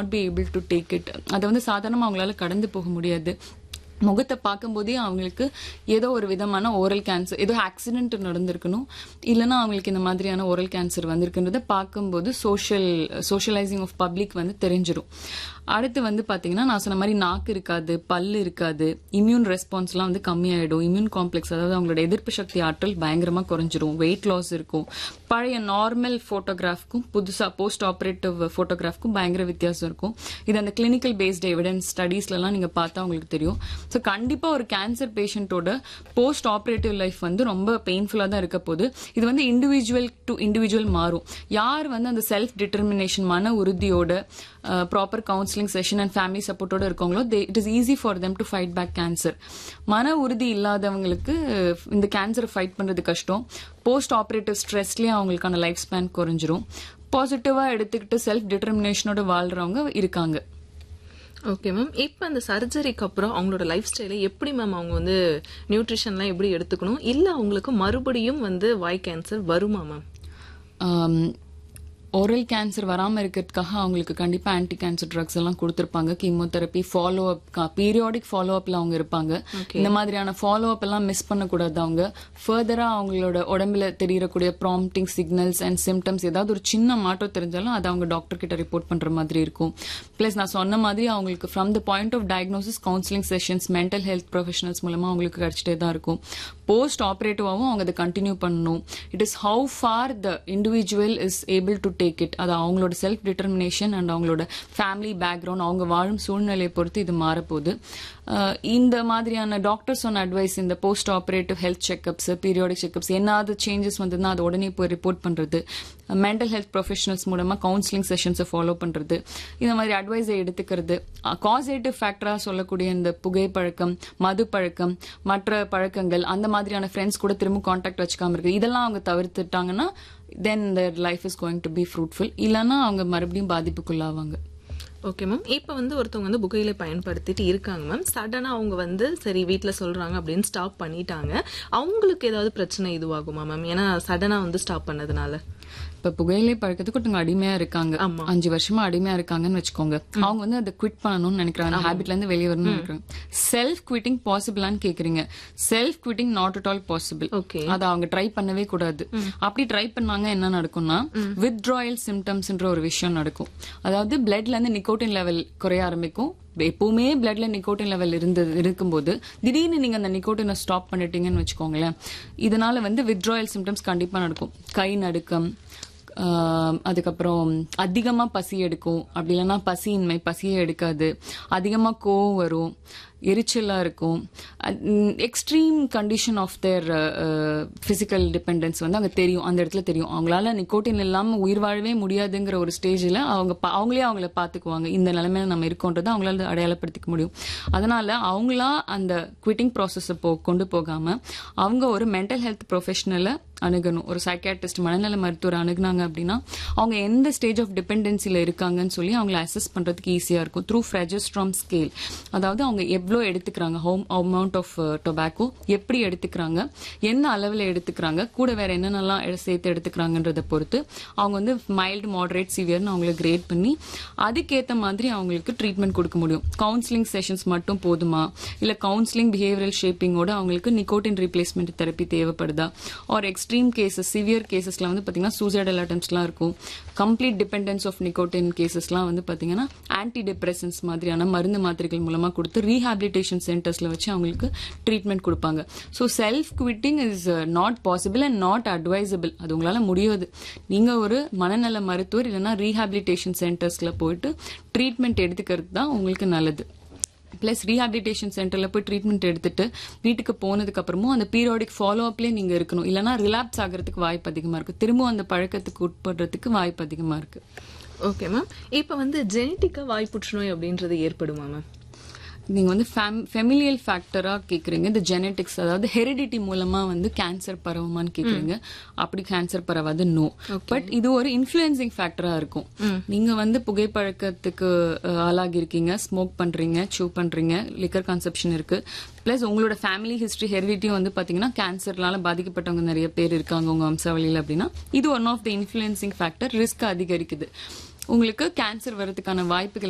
Not be able to take it அதை வந்து சாதாரணமாக அவங்களால கடந்து போக முடியாது முகத்தை பார்க்கும்போதே அவங்களுக்கு ஏதோ ஒரு விதமான ஓரல் கேன்சர் ஏதோ ஆக்சிடென்ட் நடந்திருக்கணும் இல்லைன்னா அவங்களுக்கு இந்த மாதிரியான ஓரல் கேன்சர் வந்திருக்குன்றத பார்க்கும்போது சோஷியல் சோஷியலைசிங் ஆஃப் பப்ளிக் வந்து தெரிஞ்சிடும் அடுத்து வந்து பாத்தீங்கன்னா நான் சொன்ன மாதிரி நாக்கு இருக்காது பல்லு இருக்காது இம்யூன் ரெஸ்பான்ஸ்லாம் வந்து கம்மியாயிடும் இம்யூன் காம்ப்ளெக்ஸ் அதாவது அவங்களோட எதிர்ப்பு சக்தி ஆற்றல் பயங்கரமா குறைஞ்சிரும் வெயிட் லாஸ் இருக்கும் பழைய நார்மல் போட்டோகிராஃப்க்கும் புதுசா போஸ்ட் ஆபரேட்டிவ் போட்டோகிராஃப்க்கும் பயங்கர வித்தியாசம் இருக்கும் இது அந்த கிளினிக்கல் பேஸ்ட் எவிடன்ஸ் ஸ்டடீஸ்லாம் நீங்க பார்த்தா உங்களுக்கு தெரியும் ஸோ கண்டிப்பா ஒரு கேன்சர் பேஷண்டோட போஸ்ட் ஆபரேட்டிவ் லைஃப் வந்து ரொம்ப பெயின்ஃபுல்லா தான் இருக்க போகுது இது வந்து இண்டிவிஜுவல் டு இண்டிவிஜுவல் மாறும் யார் வந்து அந்த செல்ஃப் டிட்டர்மினேஷன் மன உறுதியோட proper counselling session and family சப்போர்ட்டோட இருக்கவங்களோ it is easy for them to fight back cancer மன உறுதி இல்லாதவங்களுக்கு இந்த கேன்சரை ஃபைட் பண்றது கஷ்டம் போஸ்ட் ஆபரேட்டிவ் ஸ்ட்ரெஸ்லயே அவங்களுக்கான லைஃப் ஸ்பேன் குறைஞ்சிரும் பாசிட்டிவா எடுத்துக்கிட்டு செல்ஃப் டிட்டர்மினேஷனோட வாழ்றவங்க இருக்காங்க ஓகே மேம் இப்போ அந்த சர்ஜரிக்கு அப்புறம் அவங்களோட லைஃப் ஸ்டைலை எப்படி மேம் அவங்க வந்து நியூட்ரிஷன்லாம் எப்படி எடுத்துக்கணும் இல்ல அவங்களுக்கு மறுபடியும் வந்து வாய் கேன்சர் வருமா மேம் ஓரல் கேன்சர் வராம இருக்கிறதுக்காக அவங்களுக்கு கண்டிப்பா ஆன்டி கேன்சர் ட்ரக்ஸ் எல்லாம் கொடுத்திருப்பாங்க chemotherapy follow up periodic follow அப்ல அவங்க இருப்பாங்க இந்த மாதிரியான ஃபாலோ அப் எல்லாம் மிஸ் பண்ணக்கூடாது அவங்க ஃபர்தரா அவங்களோட உடம்புல தெரியக்கூடிய ப்ராம்ப்டிங் சிக்னல்ஸ் அண்ட் சிம்டம்ஸ் ஏதாவது ஒரு சின்ன மாற்றம் தெரிஞ்சாலும் அதை அவங்க டாக்டர் கிட்ட ரிப்போர்ட் பண்ற மாதிரி இருக்கும் பிளஸ் நான் சொன்ன மாதிரி அவங்களுக்கு from the point of diagnosis counselling sessions mental health professionals மூலமா அவங்களுக்கு கிடைச்சிட்டே தான் இருக்கும் போஸ்ட் ஆபரேட்டிவாவும் அவங்க அதை கண்டினியூ பண்ணணும் it is how far the individual is able to take it அது அவங்களோட செல்ஃப் டிட்டர்மினேஷன் அண்ட் அவங்களோட ஃபேமிலி பேக்ரவுண்ட் அவங்க வாழும் சூழ்நிலையை பொறுத்து இது மாறப்போகுது இந்த மாதிரியான டாக்டர்ஸ் சொன்ன அட்வைஸ் இந்த post operative health checkups periodic checkups என்னாவது சேஞ்சஸ் வந்ததுன்னா அது உடனே போய் ரிப்போர்ட் பண்றது மென்டல் ஹெல்த் ப்ரொஃபஷனல்ஸ் மூலமா கவுன்சிலிங் செஷன்ஸை ஃபாலோ பண்றது இந்த மாதிரி அட்வைஸை எடுத்துக்கிறது காசேட்டிவ் ஃபேக்டரா சொல்லக்கூடிய இந்த புகைப்பழக்கம் மது பழக்கம் மற்ற பழக்கங்கள் அந்த மாதிரியான ஃப்ரெண்ட்ஸ் கூட திரும்ப கான்டாக்ட் வச்சுக்காம இருக்கு இதெல்லாம் அவங்க தவிர்த்துட்டாங்கன்னா then their life is going to be fruitful இல்லைன்னா அவங்க மறுபடியும் பாதிப்புக்குள்ளாவாங்க ஓகே மேம் இப்போ வந்து ஒருத்தவங்க வந்து புகையிலை பயன்படுத்திட்டு இருக்காங்க மேம் சடனா அவங்க வந்து சரி வீட்டில் சொல்றாங்க அப்படின்னு ஸ்டாப் பண்ணிட்டாங்க அவங்களுக்கு ஏதாவது பிரச்சனை இதுவாகுமா மேம் ஏன்னா சடனா வந்து ஸ்டாப் பண்ணதுனால இப்ப புகையிலை பழக்கத்துக்கு ஒருத்தவங்க அடிமையா இருக்காங்க ஆமா. அஞ்சு வருஷமா அடிமையா இருக்காங்கன்னு வச்சுக்கோங்க அவங்க வந்து அதை குவிட் பண்ணணும்னு நினைக்கிறாங்க ஹேபிட்ல இருந்து வெளியே வரணும்னு நினைக்கிறாங்க செல்ஃப் குவிட்டிங் பாசிபிளான்னு கேக்குறீங்க self quitting not at all possible okay அதை அவங்க ட்ரை பண்ணவே கூடாது அப்படி ட்ரை பண்ணாங்க என்ன நடக்கும்னா வித்ட்ராயல் சிம்டம்ஸ்ன்ற ஒரு விஷயம் நடக்கும் அதாவது பிளட்ல இருந்து நிக்கோட்டின் லெவல் குறைய ஆரம்பிக்கும் எப்பவுமே பிளட்ல நிக்கோட்டின் லெவல் இருந்தது இருக்கும்போது திடீர்னு நீங்க அந்த நிக்கோட்டினை ஸ்டாப் பண்ணிட்டீங்கன்னு வச்சுக்கோங்களேன் இதனால வந்து வித்ட்ராயல் சிம்டம்ஸ் கண்டிப்பா நடக்கும் கை நடுக்கம் ஆஹ் அதுக்கப்புறம் அதிகமா பசி எடுக்கும் அப்படி இல்லைன்னா பசியின்மை பசியே எடுக்காது அதிகமா கோவம் வரும் எரிச்சலா இருக்கும் extreme condition of their physical dependence வந்து அங்க தெரியும் அந்த இடத்துல தெரியும் அவங்களால நிக்கோட்டின் இல்லாம உயிர் வாழவே முடியாதுங்கிற ஒரு ஸ்டேஜ்ல அவங்க பா- அவங்களே அவங்கள பாத்துக்குவாங்க இந்த நிலைமையில நம்ம இருக்கோன்றதை அவங்களால அடையாளப்படுத்திக்க முடியும் அதனால அவங்களா அந்த குவிட்டிங் ப்ராசஸ் போ கொண்டு போகாம அவங்க ஒரு மென்டல் ஹெல்த் ப்ரொஃபஷனலை அணுகணும் ஒரு சைக்காட்ரிஸ்ட் மனநல மருத்துவர் அணுகுனாங்க அப்படின்னா அவங்க எந்த ஸ்டேஜ் ஆஃப் டிபெண்டன்சில இருக்காங்கன்னு சொல்லி அவங்கள அசஸ் பண்றதுக்கு ஈஸியா இருக்கும் த்ரூ ஃப்ரெஜஸ்ட்ராம் ஸ்கேல் அதாவது அவங்க எவ்வளோ எடுத்துக்கிறாங்க ஹோம் அமௌண்ட் ஆஃப் டொபாக்கோ எப்படி எடுத்துக்கிறாங்க என்ன அளவில் எடுத்துக்கிறாங்க கூட வேற என்னென்னலாம் எ- சேர்த்து எடுத்துக்கிறாங்கன்றதை பொறுத்து அவங்க வந்து மைல்டு மாடரேட் சிவியர்னு அவங்களை கிரேட் பண்ணி அதுக்கேற்ற மாதிரி அவங்களுக்கு ட்ரீட்மெண்ட் கொடுக்க முடியும் கவுன்சிலிங் செஷன்ஸ் மட்டும் போதுமா இல்ல கவுன்சிலிங் பிஹேவியரல் ஷேப்பிங்கோட அவங்களுக்கு நிக்கோட்டின் ரீப்ளேஸ்மெண்ட் தெரப்பி தேவைப்படுதா ஆர் எக்ஸ்ட்ரீம் கேசஸ் சிவியர் கேசஸ்ல வந்து பாத்தீங்கன்னா சூசைடல் அட்டம்ஸ்லாம் இருக்கும் கம்ப்ளீட் டிபெண்டன்ஸ் ஆஃப் நிக்கோட்டின் கேசஸ்லாம் வந்து பாத்தீங்கன்னா ஆன்டி டிப்ரெசன்ஸ் மாதிரியான மருந்து மாத்திரைகள் மூலமா கொடுத்து ரீஹாபிலிட்டேஷன் சென்டர்ஸ்ல வச்சு அவங்களுக்கு ட்ரீட்மெண்ட் கொடுப்பாங்க so self quitting is not possible and not advisable அது உங்களால முடியாது நீங்க ஒரு மனநல மருத்துவர் இல்லைன்னா ரீஹாபிலிட்டேஷன் சென்டர்ஸ்ல போயிட்டு ட்ரீட்மெண்ட் எடுத்துக்கிறது தான் உங்களுக்கு நல்லது பிளஸ் ரீஹாபிலிட்டேஷன் சென்டர்ல போய் ட்ரீட்மெண்ட் எடுத்துட்டு வீட்டுக்கு போனதுக்கு அப்புறமும் அந்த பீரியாடிக் ஃபாலோ அப்லேயே நீங்க இருக்கணும் இல்லைன்னா ரிலாப்ஸ் ஆகிறதுக்கு வாய்ப்பு அதிகமா இருக்கு திரும்பவும் அந்த பழக்கத்துக்கு உட்படுறதுக்கு வாய்ப்பு அதிகமா இருக்கு ஓகே மேம் இப்போ வந்து ஜெனட்டிக்கா வாய் புற்றுநோய் அப்படின்றது ஏற்படுமா மேம் நீங்க வந்து ஃபெமிலியல் ஃபேக்டரா கேக்குறீங்க இந்த ஜெனetics அதாவது ஹெரிடிட்டி மூலமா வந்து கேன்சர் பரவுமான்னு கேக்குறீங்க அப்படி கேன்சர் பரவாது நோ பட் இது ஒரு இன்ஃபுளுன்சிங் ஃபேக்டரா இருக்கும் நீங்க வந்து புகைப்பழக்கத்துக்கு அஹ், ஆளாகி இருக்கீங்க ஸ்மோக் பண்றீங்க சூ பண்றீங்க லிக்கர் கன்சப்ஷன் இருக்கு பிளஸ் உங்களோட ஃபேமிலி ஹிஸ்டரி ஹெரிடிட்டியும் வந்து பாத்தீங்கன்னா கேன்சர்னால பாதிக்கப்பட்டவங்க நிறைய பேர் இருக்காங்க உங்க வம்சாவளியில அப்படின்னா இது one of the influencing factor risk அதிகரிக்குது உங்களுக்கு கேன்சர் வரதுக்கான வாய்ப்புகள்